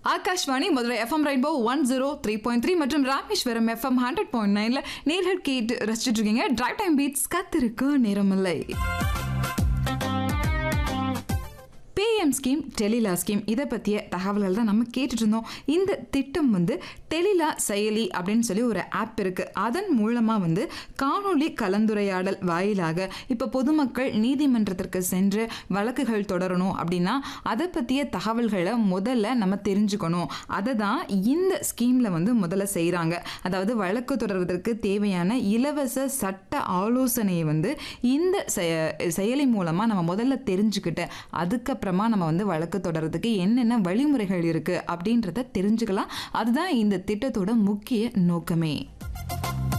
Akashvani Madurai FM rainbow one zero three point three மற்றும் Rameswaram FM hundred point நைன்ல நேர்கள் கேட்டு ரசிச்சுட்டு இருக்கீங்க டிரைவ் டைம் பீட்ஸ் கத்திருக்கு நேரமில்லை பிஎம் ஸ்கீம் டெலிலா ஸ்கீம் இதை பற்றிய தகவல்கள் தான் நம்ம கேட்டுட்டு இருந்தோம் இந்த திட்டம் வந்து டெலிலா செயலி அப்படின்னு சொல்லி ஒரு ஆப் இருக்குது அதன் மூலமாக வந்து காணொளி கலந்துரையாடல் வாயிலாக இப்போ பொதுமக்கள் நீதிமன்றத்திற்கு சென்று வழக்குகள் தொடரணும் அப்படின்னா அதை பற்றிய தகவல்களை முதல்ல நம்ம தெரிஞ்சுக்கணும் அதை தான் இந்த ஸ்கீமில் வந்து முதல்ல செய்கிறாங்க அதாவது வழக்கு தொடர்வதற்கு தேவையான இலவச சட்ட ஆலோசனையை வந்து இந்த செய- செயலி மூலமாக நம்ம முதல்ல தெரிஞ்சுக்கிட்டு அதுக்கப்புறமா நம்ம வந்து வழக்கு தொடர்றதுக்கு என்னென்ன வழிமுறைகள் இருக்குது அப்படின்றத தெரிஞ்சுக்கலாம் அதுதான் இந்த திட்டத்தோட முக்கிய நோக்கமே